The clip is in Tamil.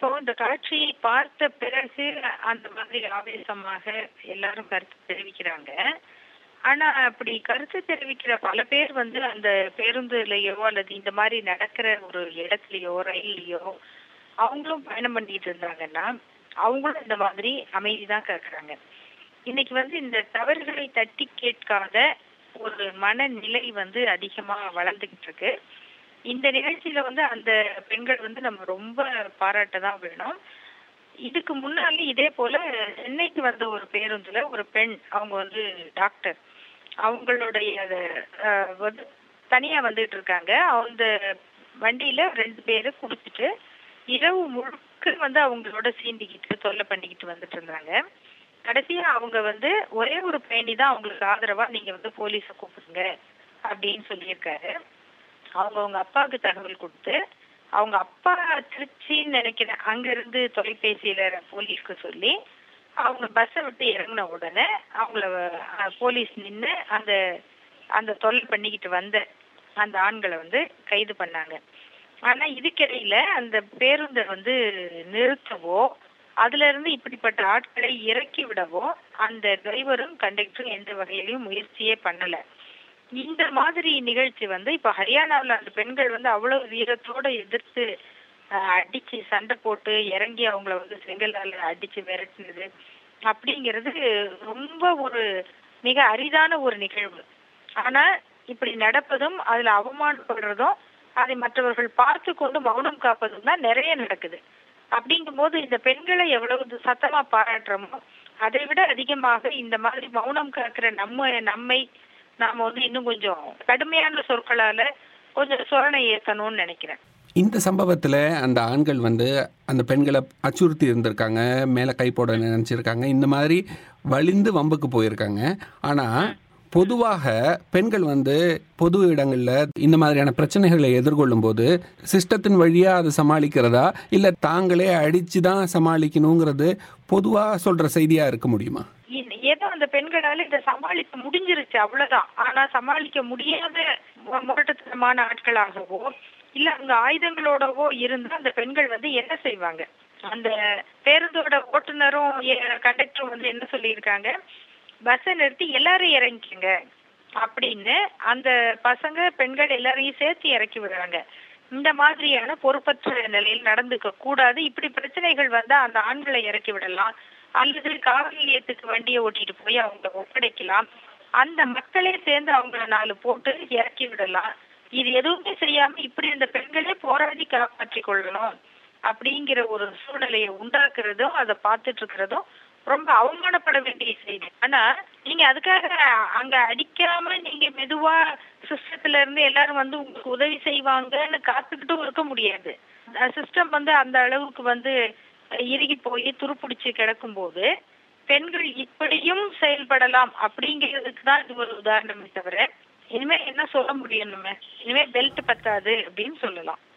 இப்போ இந்த காட்சியை பார்த்த பிறகு அந்த மாதிரி ஆவேசமாக எல்லாரும் கருத்து தெரிவிக்கிறாங்க ஆனா அப்படி கருத்து தெரிவிக்கிற பல பேர் வந்து அந்த பேருந்துலயோ அல்லது இந்த மாதிரி நடக்கிற ஒரு இடத்துலயோ ரயில்லயோ அவங்களும் பயணம் பண்ணிட்டு இருந்தாங்கன்னா அவங்களும் இந்த மாதிரி அமைதி தான் கேட்கறாங்க இன்னைக்கு வந்து இந்த தவறுகளை தட்டி கேட்காத ஒரு மனநிலை வந்து அதிகமா வளர்ந்துகிட்டு இருக்கு இந்த நிகழ்ச்சியில வந்து அந்த பெண்கள் வந்து நம்ம ரொம்ப பாராட்ட தான் வேணும் இதுக்கு முன்னாலே இதே போல சென்னைக்கு வந்த ஒரு பேருந்துல ஒரு பெண் அவங்க வந்து டாக்டர் அவங்களுடைய அது, அஹ், வந்து தனியா வந்துட்டு இருக்காங்க அந்த வண்டியில ரெண்டு பேரு குடிச்சிட்டு இரவு முழுக்க வந்து அவங்களோட சீண்டிக்கிட்டு தொல்லை பண்ணிக்கிட்டு வந்துட்டு இருந்தாங்க கடைசியா அவங்க வந்து ஒரே ஒரு பேண்டி தான் அவங்களுக்கு ஆதரவா நீங்க வந்து போலீஸ கூப்பிடுங்க அப்படின்னு சொல்லியிருக்காரு அவங்க அவங்க அப்பாவுக்கு தகவல் கொடுத்து அவங்க அப்பா திருச்சின்னு நினைக்கிறேன் அங்க இருந்து தொலைபேசியில போலீஸ்க்கு சொல்லி அவங்க பஸ்ஸை விட்டு இறங்கின உடனே அவங்கள அஹ், போலீஸ் நின்னு அந்த அந்த தொல்லை பண்ணிக்கிட்டு வந்த அந்த ஆண்களை வந்து கைது பண்ணாங்க ஆனா இதுக்கிடையில அந்த பேருந்தை வந்து நிறுத்தவோ அதுல இருந்து இப்படிப்பட்ட ஆட்களை இறக்கி விடவோ அந்த டிரைவரும் கண்டக்டரும் எந்த வகையிலயும் முயற்சியே பண்ணல இந்த மாதிரி நிகழ்ச்சி வந்து இப்ப ஹரியானாவுல அந்த பெண்கள் வந்து அவ்வளவு வீரத்தோட எதிர்த்து அஹ், அடிச்சு சண்டை போட்டு இறங்கி அவங்கள வந்து செங்கலால அடிச்சு விரட்டினது அப்படிங்கிறது ரொம்ப ஒரு மிக அரிதான ஒரு நிகழ்வு ஆனா இப்படி நடப்பதும் அதுல அவமானப்படுறதும் அதை மற்றவர்கள் பார்த்து கொண்டு மௌனம் காப்பதும் தான் நிறைய நடக்குது அப்படிங்கும்போது இந்த பெண்களை எவ்வளவு சத்தமா பாராட்டுறோமோ அதை விட அதிகமாக இந்த மாதிரி மௌனம் காக்கிற நம்ம நம்மை நாம வந்து இன்னும் கொஞ்சம் கடுமையான சொற்களால கொஞ்சம் சொரணை ஏத்தணும்னு நினைக்கிறேன் இந்த சம்பவத்தில் அந்த ஆண்கள் வந்து அந்த பெண்களை அச்சுறுத்தி இருந்திருக்காங்க மேலே கை போட நினச்சிருக்காங்க இந்த மாதிரி வலிந்து வம்புக்கு போயிருக்காங்க ஆனால் பொதுவாக பெண்கள் வந்து பொது இடங்களில் இந்த மாதிரியான பிரச்சனைகளை எதிர்கொள்ளும் போது சிஸ்டத்தின் வழியாக அதை சமாளிக்கிறதா இல்லை தாங்களே அடித்து தான் சமாளிக்கணுங்கிறது பொதுவாக சொல்கிற செய்தியாக இருக்க முடியுமா இந்த- ஏதோ அந்த பெண்களால இதை சமாளிக்க முடிஞ்சிருச்சு அவ்வளவுதான் ஆனா சமாளிக்க முடியாத மு- முரட்டுத்தனமான ஆட்களாகவோ இல்ல அங்க ஆயுதங்களோடவோ இருந்தா அந்த பெண்கள் வந்து என்ன செய்வாங்க அந்த பேருந்தோட ஓட்டுநரும் கண்டக்டரும் வந்து என்ன சொல்லியிருக்காங்க பஸ்ஸை நிறுத்தி எல்லாரும் இறங்கிக்கங்க அப்படின்னு அந்த பசங்க பெண்கள் எல்லாரையும் சேர்த்து இறக்கி விடுறாங்க இந்த மாதிரியான பொறுப்பற்ற நிலையில் நடந்துக்க கூடாது இப்படி பிரச்சனைகள் வந்தா அந்த ஆண்களை இறக்கி விடலாம் அல்லது காவல் நிலையத்துக்கு வண்டியை ஓட்டிட்டு போய் அவங்கள ஒப்படைக்கலாம் அந்த மக்களே சேர்ந்து அவங்கள நாலு போட்டு இறக்கி விடலாம் இது எதுவுமே செய்யாம இப்படி அந்த பெண்களே போராடி காப்பாற்றி கொள்ளணும் அப்படிங்கிற ஒரு சூழ்நிலையை உண்டாக்குறதும் அதை பார்த்துட்டு இருக்கிறதும் ரொம்ப அவமானப்பட வேண்டிய செய்தி ஆனா நீங்க அதுக்காக அங்க அடிக்காம நீங்க மெதுவா சிஸ்டத்துல இருந்து எல்லாரும் வந்து உங்களுக்கு உதவி செய்வாங்கன்னு காத்துக்கிட்டும் இருக்க முடியாது சிஸ்டம் வந்து அந்த அளவுக்கு வந்து இறுகி போய் துருப்பிடிச்சு கிடக்கும் போது பெண்கள் இப்படியும் செயல்படலாம் அப்படிங்கிறதுக்கு தான் இது ஒரு உதாரணமே தவிர இனிமே என்ன சொல்ல முடியும் நம்ம இனிமே பெல்ட் பத்தாது அப்படின்னு சொல்லலாம்